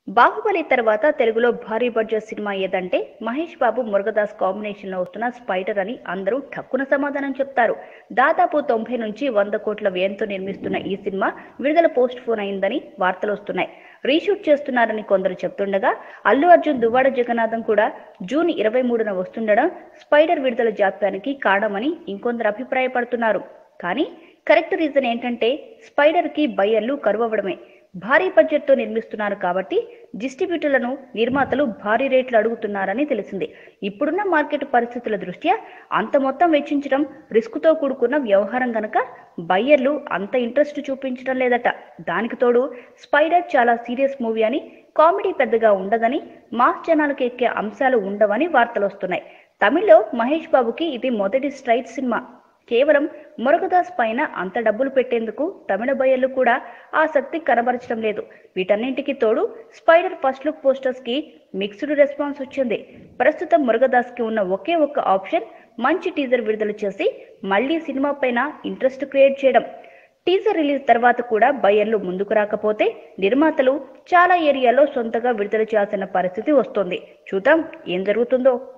బాహుబలి తర్వాత తెలుగులో భారీ బడ్జెట్ సినిమా ఏదంటే మహేష్ బాబు మురుగదాస్ కాంబినేషన్ లో వస్తున్న స్పైడర్ అని అందరూ ఠక్కున సమాధానం చెప్తారు దాదాపు తొంభై నుంచి వంద కోట్ల వ్యయంతో నిర్మిస్తున్న ఈ సినిమా విడుదల పోస్ట్ పోన్ అయిందని వార్తలు వస్తున్నాయి రీషూట్ చేస్తున్నారని కొందరు చెప్తుండగా అల్లు అర్జున్ దువ్వాడ జగన్నాథం కూడా జూన్ ఇరవై మూడున వస్తుండడం స్పైడర్ విడుదల జాప్యానికి కారణమని ఇంకొందరు అభిప్రాయపడుతున్నారు కానీ కరెక్ట్ రీజన్ ఏంటంటే స్పైడర్ కి బయ్యర్లు కరువవ్వడమే భారీ బడ్జెట్తో నిర్మిస్తున్నారు కాబట్టి డిస్ట్రిబ్యూటర్లను నిర్మాతలు భారీ రేట్లు అడుగుతున్నారని తెలిసింది ఇప్పుడున్న మార్కెట్ పరిస్థితుల దృష్ట్యా అంత మొత్తం వెచ్చించడం రిస్కుతో కూడుకున్న వ్యవహారం గనక బయ్యర్లు అంత ఇంట్రెస్ట్ చూపించడం లేదట దానికి తోడు స్పైడర్ చాలా సీరియస్ మూవీ అని కామెడీ పెద్దగా ఉండదని మాస్ జనాలకు ఎక్కే అంశాలు ఉండవని వార్తలు వస్తున్నాయి తమిళ్లో మహేష్ బాబుకి ఇది మొదటి స్ట్రైట్ సినిమా కేవలం మురుగదాస్ పైన అంత డబ్బులు పెట్టేందుకు తమిళ బయ్యర్లు కూడా ఆసక్తి కనబరచడం లేదు వీటన్నింటికి తోడు స్పైడర్ ఫస్ట్ లుక్ పోస్టర్స్ కి మిక్స్డ్ రెస్పాన్స్ వచ్చింది ప్రస్తుతం మురుగదాస్ కి ఉన్న ఒకే ఒక్క ఆప్షన్ మంచి టీజర్ విడుదల చేసి మళ్ళీ సినిమా పైన ఇంట్రెస్ట్ క్రియేట్ చేయడం టీజర్ రిలీజ్ తర్వాత కూడా బయ్యర్లు ముందుకు రాకపోతే నిర్మాతలు చాలా ఏరియాలో సొంతగా విడుదల చేయాల్సిన పరిస్థితి వస్తుంది చూద్దాం ఏం జరుగుతుందో